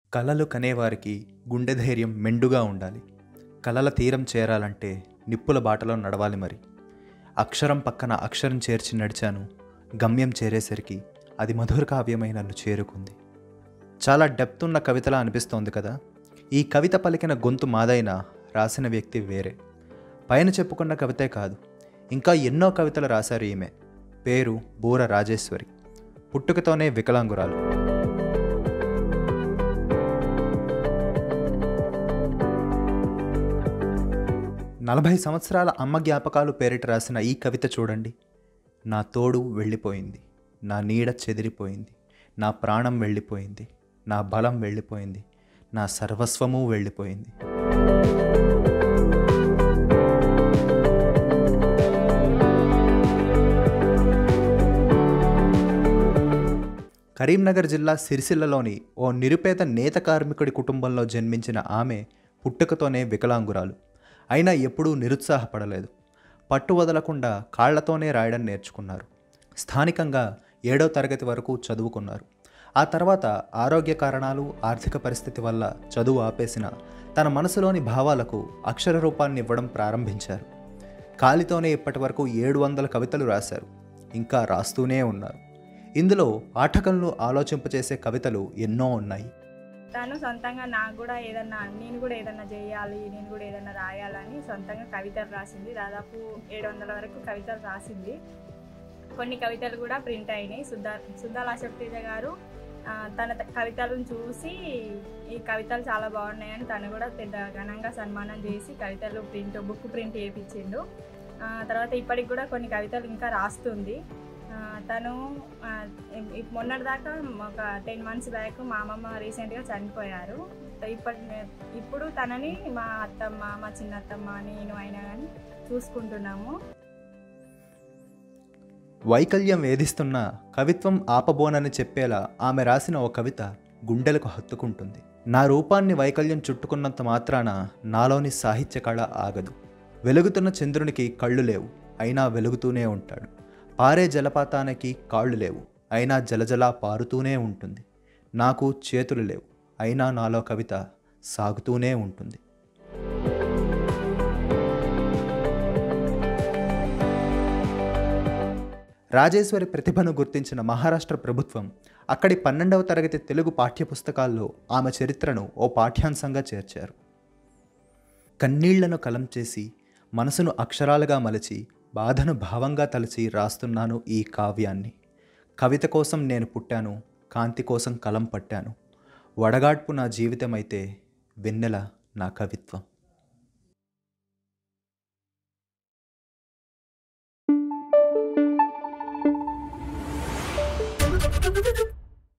కలలు కనేవారికి గుండె ధైర్యం మెండుగా ఉండాలి కలల తీరం చేరాలంటే నిప్పుల బాటలో నడవాలి మరి అక్షరం పక్కన అక్షరం చేర్చి నడిచాను గమ్యం చేరేసరికి అది మధుర కావ్యమై నన్ను చేరుకుంది చాలా డెప్త్ ఉన్న కవితలా అనిపిస్తోంది కదా ఈ కవిత పలికిన గొంతు మాదైనా రాసిన వ్యక్తి వేరే పైన చెప్పుకున్న కవితే కాదు ఇంకా ఎన్నో కవితలు రాశారు ఈమె పేరు బూర రాజేశ్వరి పుట్టుకతోనే వికలాంగురాలు నలభై సంవత్సరాల అమ్మ జ్ఞాపకాలు పేరిట రాసిన ఈ కవిత చూడండి నా తోడు వెళ్ళిపోయింది నా నీడ చెదిరిపోయింది నా ప్రాణం వెళ్ళిపోయింది నా బలం వెళ్ళిపోయింది నా సర్వస్వము వెళ్ళిపోయింది కరీంనగర్ జిల్లా సిరిసిల్లలోని ఓ నిరుపేద నేత కార్మికుడి కుటుంబంలో జన్మించిన ఆమె పుట్టుకతోనే వికలాంగురాలు అయినా ఎప్పుడూ నిరుత్సాహపడలేదు పట్టు వదలకుండా కాళ్లతోనే రాయడం నేర్చుకున్నారు స్థానికంగా ఏడో తరగతి వరకు చదువుకున్నారు ఆ తర్వాత ఆరోగ్య కారణాలు ఆర్థిక పరిస్థితి వల్ల చదువు ఆపేసిన తన మనసులోని భావాలకు అక్షర రూపాన్ని ఇవ్వడం ప్రారంభించారు కాలితోనే ఇప్పటి వరకు ఏడు వందల కవితలు రాశారు ఇంకా రాస్తూనే ఉన్నారు ఇందులో పాఠకులను ఆలోచింపచేసే కవితలు ఎన్నో ఉన్నాయి తను సొంతంగా నాకు కూడా ఏదన్నా నేను కూడా ఏదన్నా చేయాలి నేను కూడా ఏదన్నా రాయాలని సొంతంగా కవితలు రాసింది దాదాపు ఏడు వందల వరకు కవితలు రాసింది కొన్ని కవితలు కూడా ప్రింట్ అయినాయి సుధా సుద్దాల అశోక్తేజ గారు ఆ, తన త- కవితలను చూసి ఈ కవితలు చాలా బాగున్నాయని తను కూడా పెద్ద ఘనంగా సన్మానం చేసి కవితలు ప్రింట్ బుక్ ప్రింట్ చేయించిండు ఆ, తర్వాత ఇప్పటికి కూడా కొన్ని కవితలు ఇంకా రాస్తుంది ఆ, తను ఆ, ఇ- మొన్నటిదాకా ఒక టెన్ మంత్స్ బ్యాక్ మా అమ్మమ్మ రీసెంట్గా చనిపోయారు ఇప్పటి ఇప్పుడు తనని మా అత్తమ్మ మా చిన్నత్తమ్మ నేను అయినా కానీ చూసుకుంటున్నాము వైకల్యం వేధిస్తున్న కవిత్వం ఆపబోనని చెప్పేలా ఆమె రాసిన ఓ కవిత గుండెలకు హత్తుకుంటుంది నా రూపాన్ని వైకల్యం చుట్టుకున్నంత మాత్రాన నాలోని సాహిత్య కళ ఆగదు వెలుగుతున్న చంద్రునికి కళ్ళు లేవు అయినా వెలుగుతూనే ఉంటాడు పారే జలపాతానికి కాళ్ళు లేవు అయినా జలజలా పారుతూనే ఉంటుంది నాకు చేతులు లేవు అయినా నాలో కవిత సాగుతూనే ఉంటుంది రాజేశ్వరి ప్రతిభను గుర్తించిన మహారాష్ట్ర ప్రభుత్వం అక్కడి పన్నెండవ తరగతి తెలుగు పాఠ్యపుస్తకాల్లో ఆమె చరిత్రను ఓ పాఠ్యాంశంగా చేర్చారు కన్నీళ్లను కలం చేసి మనసును అక్షరాలుగా మలచి బాధను భావంగా తలచి రాస్తున్నాను ఈ కావ్యాన్ని కవిత కోసం నేను పుట్టాను కాంతి కోసం కలం పట్టాను వడగాడ్పు నా జీవితమైతే వెన్నెల నా కవిత్వం